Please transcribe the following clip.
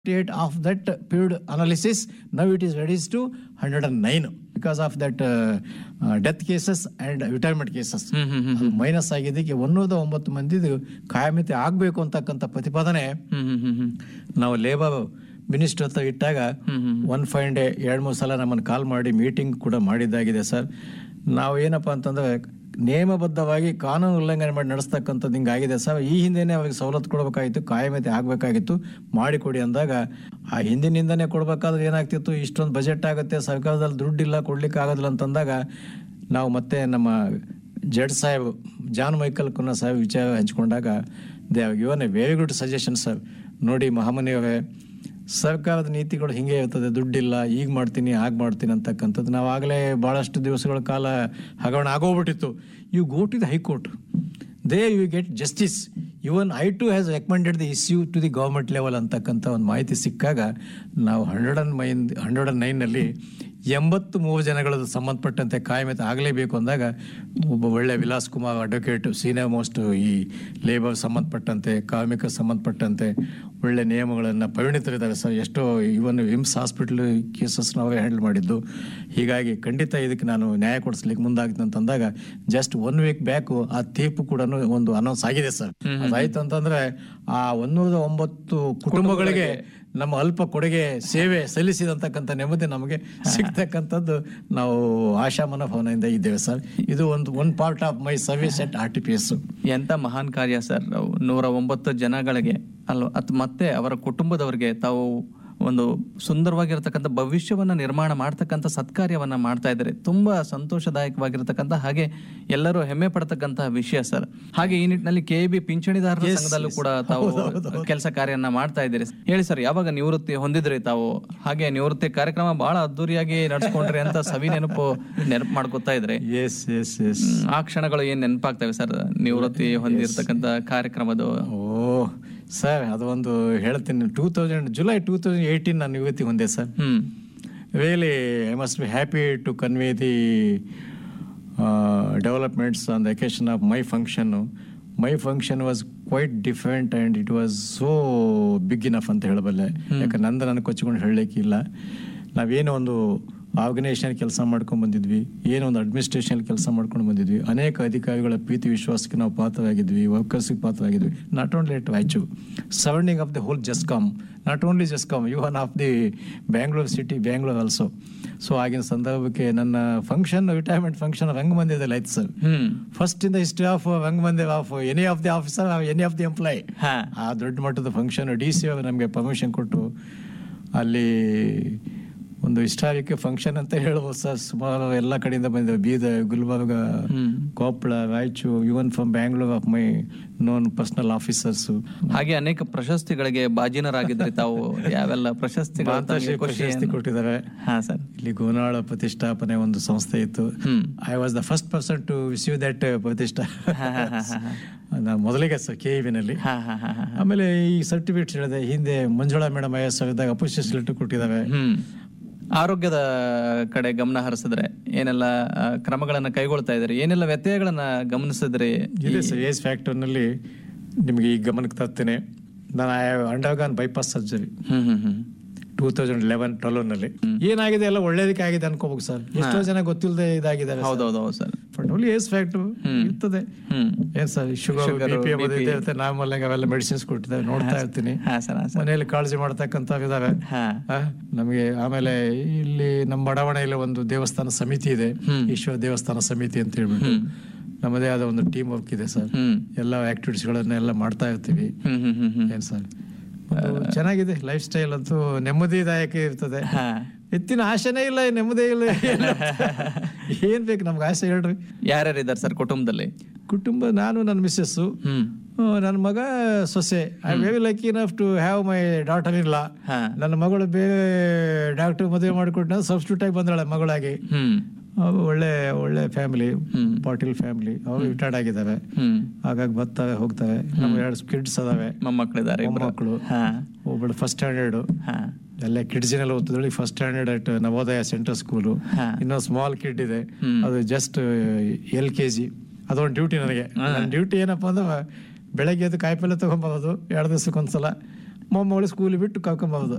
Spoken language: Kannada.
state of that period analysis now it is reduced to 109 because of that uh, uh, death cases and retirement cases ಅದು ಮೈನಸ್ ಆಗಿದ್ದಕ್ಕೆ ಒಂದೂದ ಒಂಬತ್ತು ಮಂದಿದು ಕಾಯಮಿತಿ ಆಗಬೇಕು ಅಂತಕ್ಕಂಥ ಪ್ರತಿಪಾದನೆ ಹ್ಮ್ ಹ್ಮ್ ಹ್ಮ್ ಹ್ಮ್ ನಾವು ಲೇಬರ್ ಮಿನಿಸ್ಟರ್ ಹತ್ರ ಇಟ್ಟಾಗ ಒನ್ ಫೈವ್ ಡೇ ಎರಡು ಮೂರು ಸಲ ನಮ್ಮನ್ನು ಕಾಲ್ ಮಾಡಿ ಮೀಟಿಂಗ್ ಕೂಡ ಮಾಡಿದ್ದಾಗಿದೆ ಸರ್ ನಾವು ಏನಪ್ಪ ಅಂತಂದ್ರೆ ನಿಯಮಬದ್ಧವಾಗಿ ಕಾನೂನು ಉಲ್ಲಂಘನೆ ಮಾಡಿ ನಡೆಸ್ತಕ್ಕಂಥದ್ದು ಹಿಂಗಾಗಿದೆ ಸರ್ ಈ ಹಿಂದೆನೇ ಅವ್ರಿಗೆ ಸವಲತ್ತು ಕೊಡಬೇಕಾಗಿತ್ತು ಕಾಯಮಿತಿ ಆಗಬೇಕಾಗಿತ್ತು ಮಾಡಿಕೊಡಿ ಅಂದಾಗ ಆ ಹಿಂದಿನಿಂದನೇ ಕೊಡಬೇಕಾದ್ರೆ ಏನಾಗ್ತಿತ್ತು ಇಷ್ಟೊಂದು ಬಜೆಟ್ ಆಗುತ್ತೆ ಸರ್ಕಾರದಲ್ಲಿ ದುಡ್ಡಿಲ್ಲ ಕೊಡ್ಲಿಕ್ಕೆ ಆಗೋದಿಲ್ಲ ಅಂತಂದಾಗ ನಾವು ಮತ್ತೆ ನಮ್ಮ ಜಡ್ ಸಾಹೇಬ್ ಜಾನ್ ಮೈಕಲ್ ಕುನ್ನ ಸಾಹೇಬ್ ವಿಚಾರ ಹಂಚ್ಕೊಂಡಾಗ they given a very good suggestion sir ನೋಡಿ ಮಹಾಮನಿಯವರೇ ಸರ್ಕಾರದ ನೀತಿಗಳು ಹಿಂಗೆ ಇರ್ತದೆ ದುಡ್ಡಿಲ್ಲ ಈಗ ಮಾಡ್ತೀನಿ ಆಗ ಮಾಡ್ತೀನಿ ಅಂತಕ್ಕಂಥದ್ದು ನಾವು ಆಗಲೇ ಭಾಳಷ್ಟು ದಿವಸಗಳ ಕಾಲ ಹಗರಣ ಆಗೋಗ್ಬಿಟ್ಟಿತ್ತು you go to the high court they you get justice even I too has recommended the issue to the government level ಅಂತಕ್ಕಂಥ ಒಂದು ಮಾಹಿತಿ ಸಿಕ್ಕಾಗ ನಾವು hundred and nine hundred and ನೈನ್ನಲ್ಲಿ ಎಂಬತ್ತು ಮೂರು ಜನಗಳದ್ದು ಸಂಬಂಧಪಟ್ಟಂತೆ ಕಾಯಮಿತಿ ಆಗಲೇಬೇಕು ಅಂದಾಗ ಒಬ್ಬ ಒಳ್ಳೆ Vilas Kumar advocate senior most ಈ ಲೇಬರ್ ಸಂಬಂಧಪಟ್ಟಂತೆ ಕಾರ್ಮಿಕ ಸಂಬಂಧಪಟ್ಟಂತೆ ಒಳ್ಳೆ ನಿಯಮಗಳನ್ನು ಪರಿಣಿತರಿದ್ದಾರೆ ಸರ್ ಎಷ್ಟೋ ಇವನ್ ವಿಮ್ಸ್ ಹಾಸ್ಪಿಟಲ್ ಕೇಸಸ್ನ ಅವರೇ ಹ್ಯಾಂಡಲ್ ಮಾಡಿದ್ದು ಹೀಗಾಗಿ ಖಂಡಿತ ಇದಕ್ಕೆ ನಾನು ನ್ಯಾಯ ಕೊಡಿಸ್ಲಿಕ್ಕೆ ಮುಂದಾಗ್ತೀನಿ ಅಂತಂದಾಗ ಜಸ್ಟ್ ಒನ್ ವೀಕ್ ಬ್ಯಾಕು ಆ ತೀರ್ಪು ಕೂಡ ಒಂದು ಅನೌನ್ಸ್ ಆಗಿದೆ ಸರ್ ಅದಾಯ್ತು ಅಂತಂದ್ರೆ ಆ ಒಂದೂರದ ಒಂಬತ್ತು ಕುಟುಂಬಗಳಿಗೆ ನಮ್ಮ ಅಲ್ಪ ಕೊಡುಗೆ ಸೇವೆ ಸಲ್ಲಿಸಿದಂತಕ್ಕಂಥ ನೆಮ್ಮದಿ ನಮಗೆ ಸಿಗ್ತಕ್ಕಂಥದ್ದು ನಾವು ಆಶಾ ಮನೋಭಾವನೆಯಿಂದ ಇದ್ದೇವೆ ಸರ್ ಇದು ಒಂದು one part of my service at R T P S ಎಂತ ಮಹಾನ್ ಕಾರ್ಯ ಸರ್ ನೂರ ಒಂಬತ್ತು ಜನಗಳಿಗೆ ಅಲ್ವ ಅತ್ ಮತ್ತೆ ಅವರ ಕುಟುಂಬದವರಿಗೆ ತಾವು ಒಂದು ಸುಂದರವಾಗಿರ್ತಕ್ಕಂಥ ಭವಿಷ್ಯವನ್ನ ನಿರ್ಮಾಣ ಮಾಡ್ತಕ್ಕಂಥ ಸತ್ಕಾರ್ಯವನ್ನ ಮಾಡ್ತಾ ಇದ್ದಾರೆ ತುಂಬಾ ಸಂತೋಷದಾಯಕವಾಗಿರ್ತಕ್ಕಂಥ ಹಾಗೆ ಎಲ್ಲರೂ ಹೆಮ್ಮೆ ಪಡ್ತಕ್ಕಂತಹ ವಿಷಯ ಸರ್ ಹಾಗೆ ಈ ನಿಟ್ಟಿನಲ್ಲಿ ಕೆ ಬಿ ಪಿಂಚಣಿದಾರರ ಸಂಘದಲ್ಲೂ ಕೂಡ ತಾವು ಕೆಲಸ ಕಾರ್ಯನ ಮಾಡ್ತಾ ಇದ್ದೀರಿ ಹೇಳಿ ಸರ್ ಯಾವಾಗ ನಿವೃತ್ತಿ ಹೊಂದಿದ್ರಿ ತಾವು ಹಾಗೆ ನಿವೃತ್ತಿ ಕಾರ್ಯಕ್ರಮ ಬಹಳ ಅದ್ದೂರಿಯಾಗಿ ನಡ್ಸ್ಕೊಂಡ್ರಿ ಅಂತ ಸವಿ ನೆನಪು ನೆನಪು ಮಾಡ್ಕೊತಾ ಇದ್ರಿ ಎಸ್ ಎಸ್ ಎಸ್ ಹ್ಮ್, ಆ ಕ್ಷಣಗಳು ಏನ್ ನೆನಪಾಗ್ತವೆ ಸರ್ ನಿವೃತ್ತಿ ಹೊಂದಿರತಕ್ಕಂತ ಕಾರ್ಯಕ್ರಮದು ಓ ಸರ್ ಅದು ಒಂದು ಹೇಳ್ತೀನಿ two thousand July two thousand eighteen ನಾನು ಯುವತಿ ಹೊಂದೆ sir hmm really I must be happy to convey the developments on the occasion of my ಫಂಕ್ಷನ್ನು my function was quite different and it was so big enough ಅಂತ ಹೇಳಬಲ್ಲೆ ಯಾಕಂದ್ರೆ ನಂದು ನನಗೆ ಕೊಚ್ಕೊಂಡು ಹೇಳಲಿಕ್ಕಿಲ್ಲ ನಾವೇನೋ ಒಂದು ಆರ್ಗನೈಸೇಷನ್ ಕೆಲಸ ಮಾಡ್ಕೊಂಡು ಬಂದಿದ್ವಿ ಏನೋ ಒಂದು ಅಡ್ಮಿನಿಸ್ಟ್ರೇಷನ್ ಕೆಲಸ ಮಾಡ್ಕೊಂಡು ಬಂದಿದ್ವಿ ಅನೇಕ ಅಧಿಕಾರಿಗಳ ಪ್ರೀತಿ ವಿಶ್ವಾಸಕ್ಕೆ ನಾವು ಪಾತ್ರವಾಗಿದ್ವಿ ವರ್ಕರ್ಸ್ಗೆ ಪಾತ್ರವಾಗಿದ್ವಿ not only at Raichur surrounding of the whole GESCOM not only GESCOM even of the Bangalore city Bangalore also so ಆಗಿನ ಸಂದರ್ಭಕ್ಕೆ ನನ್ನ ಫಂಕ್ಷನ್ ರಿಟೈರ್ಮೆಂಟ್ ಫಂಕ್ಷನ್ ರಂಗಮಂದಿರದಲ್ಲಿ ಆಯ್ತು sir hmm first in the history of Rangamandira of any of the officer any of the employ ಹಾ ಆ ದೊಡ್ಡ ಮಟ್ಟದ ಫಂಕ್ಷನ್ ಡಿ ಸಿ ಅವರು ನಮಗೆ ಪರ್ಮಿಷನ್ ಕೊಟ್ಟು ಅಲ್ಲಿ ಒಂದು ಹಿಸ್ಟಾರಿಕ್ ಫಂಕ್ಷನ್ ಅಂತ ಹೇಳ್ಬೋದು ಸರ್ ಸುಮಾರು ಎಲ್ಲ ಕಡೆಯಿಂದ ಬಂದಿದೆ ಬೀದರ್ ಗುಲ್ಬರ್ಗ ಹ್ಮ್ Koppal Raichur even from Bangalore of my known personal officers ಹಾಗೆ ಅನೇಕ ಪ್ರಶಸ್ತಿಗಳಿಗೆ ಬಾಜಿನರಾಗಿದ್ರಿ ತಾವು ಯಾವೆಲ್ಲ ಪ್ರಶಸ್ತಿಗಳು ಮಾತಾಶ್ರೀ ತಮಗೆ ಖುಷಿ ಪ್ರಶಸ್ತಿ ಏನು? ಕೊಟ್ಟಿದ್ದಾರೆ ಹಾ ಸರ್ ಇಲ್ಲಿ ಗೋನಾಳ ಪ್ರತಿಷ್ಠಾಪನೆ ಒಂದು ಸಂಸ್ಥೆ ಇತ್ತು hmm I was the first person to receive that ಪ್ರತಿಷ್ಠಾ ಹಾ, ಹಾ, ಹಾ, ಹಾ, ಹಾ. ನಾನು ಮೊದಲಿಗೆ ಸರ್ ಕೆ ವಿನಲ್ಲಿ ಹಾ ಹಾ ಹಾ ಹಾ ಆಮೇಲೆ ಈ ಸರ್ಟಿಫಿಕೇಟ್ ಹೇಳಿದೆ ಹಿಂದೆ ಮಂಜುಳಾ ಮೇಡಮ್ ಐ ಎಸ್ ಇದ್ದಾಗ ಅಪೋಸಿಷನ್ ಲೆಟರ್ ಕೊಟ್ಟಿದ್ದಾರೆ ಹ್ಮ್ ಆರೋಗ್ಯದ ಕಡೆ ಗಮನ ಹರಿಸಿದ್ರೆ ಏನೆಲ್ಲ ಆ, ಕ್ರಮಗಳನ್ನ ಕೈಗೊಳ್ತಾ ಇದ್ರಿ ಏನೆಲ್ಲ ವ್ಯತ್ಯಯಗಳನ್ನ ಗಮನಿಸಿದ್ರಿ ಇದೆ ಸರ್ ಏಜ್ ಫ್ಯಾಕ್ಟರ್ನಲ್ಲಿ ನಿಮಗೆ ಈಗ ಗಮನಕ್ಕೆ ತರ್ತೇನೆ ನಾನು I undergone bypass surgery hmm hmm hmm two thousand eleven ನಲ್ಲಿ ಏನಾಗಿದೆ ಎಲ್ಲ ಒಳ್ಳೇದಕ್ಕೆ ಆಗಿದೆ ಅನ್ಕೋಬೇಕು ಸರ್ ಎಷ್ಟೋ ಜನ ಗೊತ್ತಿಲ್ಲದೆ ಇದಾಗಿದ್ದಾರೆ ಹೌದೌದು ಹೌದು sir but only age factor ಇರ್ತದೆ ಹ್ಮ್ ಏನ್ sir sugar Sugar, B P BP. ಇರುತ್ತೆ ನಾರ್ಮಲ್ ಆಗಿ ಅವೆಲ್ಲ ಮೆಡಿಸಿನ್ಸ್ ಕೊಟ್ಟಿದ್ದಾರೆ ನೋಡ್ತಾ ಇರ್ತೀನಿ ಹಾ ಸರ್ ಹಾ ಸರ್ ಮನೆಯಲ್ಲಿ ಕಾಳಜಿ ಮಾಡ್ತಕ್ಕಂಥ ಇದಾವೆ ಹಾ ಆ, ನಮಗೆ ಆಮೇಲೆ ಇಲ್ಲಿ ನಮ್ಮ ಬಡಾವಣೆಯಲ್ಲಿ ಒಂದು ದೇವಸ್ಥಾನ ಸಮಿತಿ ಇದೆ ಹ್ಮ್. ಈಶ್ವರ ದೇವಸ್ಥಾನ ಸಮಿತಿ ಅಂತ ಹೇಳ್ಬಿಟ್ಟು ನಮ್ಮದೇ ಆದ ಒಂದು ಟೀಮ್ ವರ್ಕ್ ಇದೆ ಸರ್ ಹ್ಮ್ ಎಲ್ಲ ಆಕ್ಟಿವಿಟೀಸ್ಗಳನ್ನೆಲ್ಲ ಮಾಡ್ತಾ ಇರ್ತೀವಿ ಹ್ಮ್ ಹ್ಮ್ ಹ್ಮ್ ಹ್ಮ್ ಏನ್ ಸರ್ ಒಂದು ಚೆನ್ನಾಗಿದೆ ಲೈಫ್ ಸ್ಟೈಲ್ ಅಂತೂ ನೆಮ್ಮದಿದಾಯಕ ಇರ್ತದೆ ಹಾ ಎತ್ತಿನ ಆಸೆನೇ ಇಲ್ಲ ನೆಮ್ಮದಿ ಇಲ್ಲ ಏನ್ ಬೇಕು ನಮ್ಗೆ ಆಸೆ ಹೇಳ್ರಿ ಯಾರ್ಯಾರಿದ್ದಾರೆ ಸರ್ ಕುಟುಂಬದಲ್ಲಿ ಕುಟುಂಬ ನಾನು ನನ್ನ ಮಿಸ್ಸಸ್ಸು ಹ್ಮ್ ನನ್ನ ಮಗ ಸೊಸೆ I very lucky enough to have my daughter ಇಲ್ಲ ಹಾ ನನ್ನ ಮಗಳು ಬೇರೆ ಡಾಕ್ಟರ್ ಮದುವೆ ಮಾಡಿಕೊಟ್ಟು ಸಬ್ಸ್ಟಿಟ್ಯೂಟ್ ಆಗಿ ಬಂದಳೆ ಮಗಳಾಗಿ ಹ್ಮ್ ಅವ್ರು ಒಳ್ಳೆ ಒಳ್ಳೆ ಫ್ಯಾಮಿಲಿ ಹ್ಮ್ ಪಾಟೀಲ್ ಫ್ಯಾಮಿಲಿ ಅವರು ರಿಟೈರ್ಡ್ ಆಗಿದ್ದಾರೆ ಹ್ಮ್ ಹಾಗಾಗಿ ಬರ್ತಾವೆ ಹೋಗ್ತವೆ ನಮ್ಮ ಎರಡು ಕಿಡ್ಸ್ ಅದಾವೆ ಮೊಮ್ಮಕ್ಕಳಿದ್ದಾರೆ ಇಬ್ರು ಮೊಮ್ಮಕ್ಕಳು ಹಾ ಒಬ್ಬಳು ಫಸ್ಟ್ ಸ್ಟ್ಯಾಂಡರ್ಡ್ ಹಾ ಎಲ್ಲ ಕಿಡ್ಸಿನೆಲ್ಲ ಓದಿದಳಿ first standard at Navodaya central school ಹಾ ಇನ್ನೊಂದು ಸ್ಮಾಲ್ ಕಿಡ್ ಇದೆ ಹ್ಮ್. ಅದು ಜಸ್ಟ್ ಎಲ್ ಕೆ ಜಿ ಅದೊಂದು ಡ್ಯೂಟಿ ನನಗೆ ನನ್ನ ಡ್ಯೂಟಿ ಏನಪ್ಪ ಅಂದ್ರೆ ಬೆಳಗ್ಗೆ ಎದ್ದು ಕಾಯಿಪಲ್ಲೆ ತೊಗೊಂಬರೋದು ಎರಡು ದಿವಸಕ್ಕೊಂದ್ಸಲ ಮೊಮ್ಮಗಳು ಸ್ಕೂಲಿಗೆ ಬಿಟ್ಟು ಕರ್ಕೊಂಬರೋದು